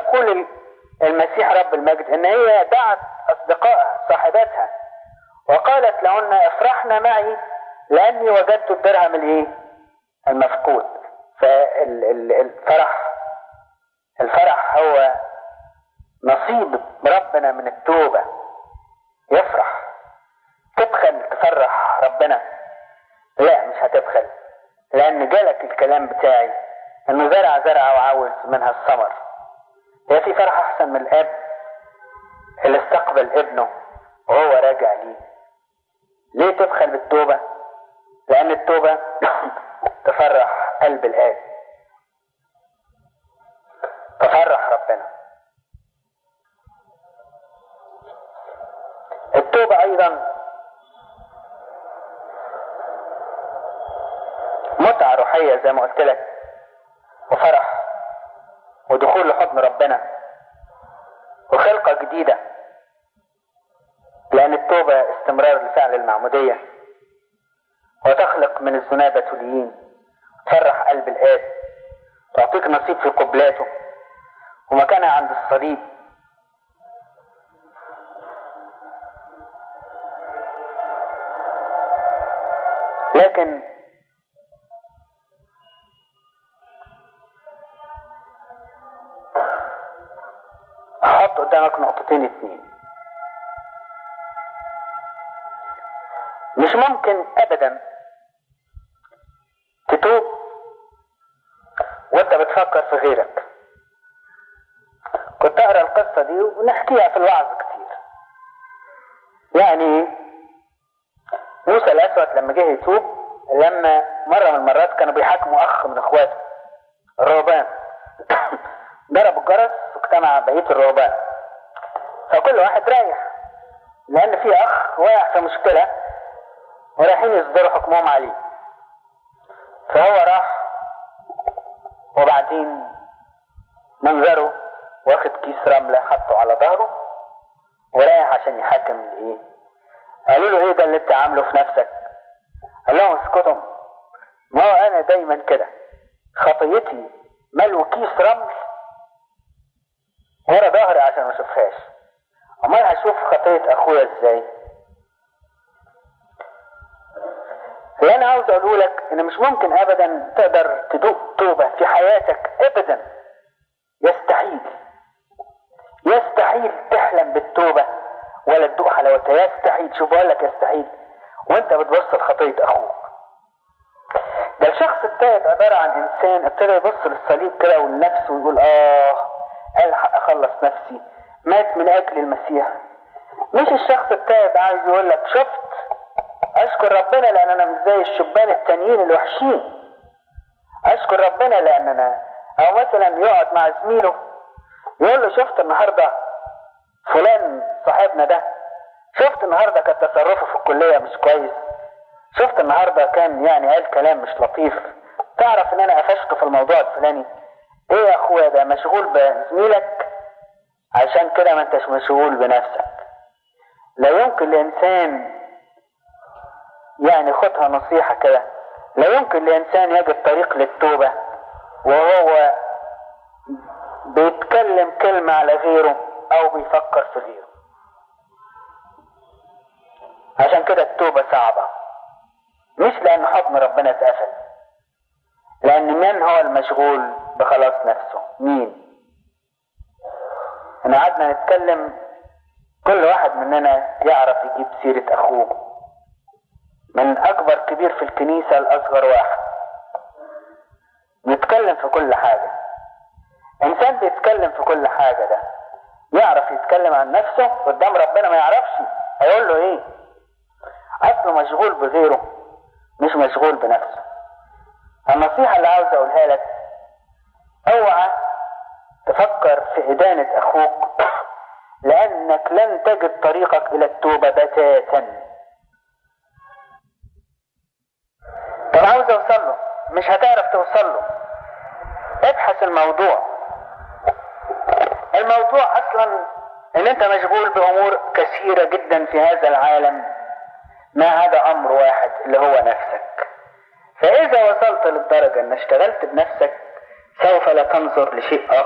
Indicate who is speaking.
Speaker 1: يقول المسيح رب المجد ان هي دعت اصدقائها صاحباتها وقالت لهن افرحنا معي لاني وجدت الدرهم الايه المفقود فالفرح الفرح هو نصيب ربنا من التوبة يفرح تبخل تفرح ربنا لا مش هتبخل لان جالك الكلام بتاعي انه زرع زرع وعاوز منها الثمر هي في فرح احسن من الاب اللي استقبل ابنه وهو راجع ليه ليه تبخل بالتوبة لان التوبة تفرح قلب الاب تفرح ربنا التوبة ايضا متعة روحية زي ما قلت لك وفرح ودخول لحضن ربنا وخلقة جديدة لأن التوبة استمرار لفعل المعمودية وتخلق من الذنابة تليين تفرح قلب الآب تعطيك نصيب في قبلاته ومكانها عند الصليب لكن احط قدامك نقطتين اتنين مش ممكن ابدا تتوب وانت بتفكر في غيرك كنت اقرا القصة دي ونحكيها في الوعظ كتير يعني موسى الاسود لما جه يتوب لما مرة من المرات كانوا بيحاكموا اخ من اخواته الرهبان ضرب الجرس واجتمع بقية الرهبان فكل واحد رايح لان في اخ واقع في مشكلة ورايحين يصدروا حكمهم عليه فهو راح وبعدين منظره واخد كيس رملة حطه على ظهره ورايح عشان يحاكم الايه قالوا له ايه ده اللي انت عامله في نفسك قال لهم اسكتوا ما هو انا دايما كده خطيتي ملو كيس رمل ورا ظهري عشان ما اشوفهاش امال هشوف خطية اخويا ازاي اللي انا عاوز اقوله لك ان مش ممكن ابدا تقدر تدوق توبة في حياتك ابدا يستحيل يستحيل تحلم بالتوبة ولا تدوق حلاوتها يستحيل شوف بقول لك يستحيل وانت بتبص لخطية اخوك ده الشخص التائب عبارة عن انسان ابتدى يبص للصليب كده ولنفسه ويقول اه الحق اخلص نفسي مات من اجل المسيح مش الشخص التائب عايز يقول لك شفت اشكر ربنا لان انا مش زي الشبان التانيين الوحشين اشكر ربنا لان انا او مثلا يقعد مع زميله يقول له شفت النهارده فلان صاحبنا ده شفت النهارده كان تصرفه في الكليه مش كويس شفت النهارده كان يعني قال كلام مش لطيف تعرف ان انا قفشته في الموضوع الفلاني ايه يا اخويا ده مشغول بزميلك عشان كده ما انتش مشغول بنفسك لا يمكن لانسان يعني خدها نصيحة كده لا يمكن لانسان يجد طريق للتوبة وهو بيتكلم كلمة على غيره او بيفكر في غيره عشان كده التوبة صعبة مش لان حكم ربنا اتقفل لان من هو المشغول بخلاص نفسه مين احنا قعدنا نتكلم كل واحد مننا يعرف يجيب سيرة اخوه من اكبر كبير في الكنيسة لاصغر واحد نتكلم في كل حاجة انسان بيتكلم في كل حاجة ده يعرف يتكلم عن نفسه قدام ربنا ما يعرفش هيقول له ايه اصله مشغول بغيره مش مشغول بنفسه النصيحة اللي عاوز اقولها لك اوعى تفكر في ادانة اخوك لانك لن تجد طريقك الى التوبة بتاتا طب عاوز اوصل له مش هتعرف توصل له ابحث الموضوع الموضوع اصلا ان انت مشغول بامور كثيرة جدا في هذا العالم ما عدا امر واحد اللي هو نفسك فاذا وصلت للدرجة ان اشتغلت بنفسك سوف لا تنظر لشيء اخر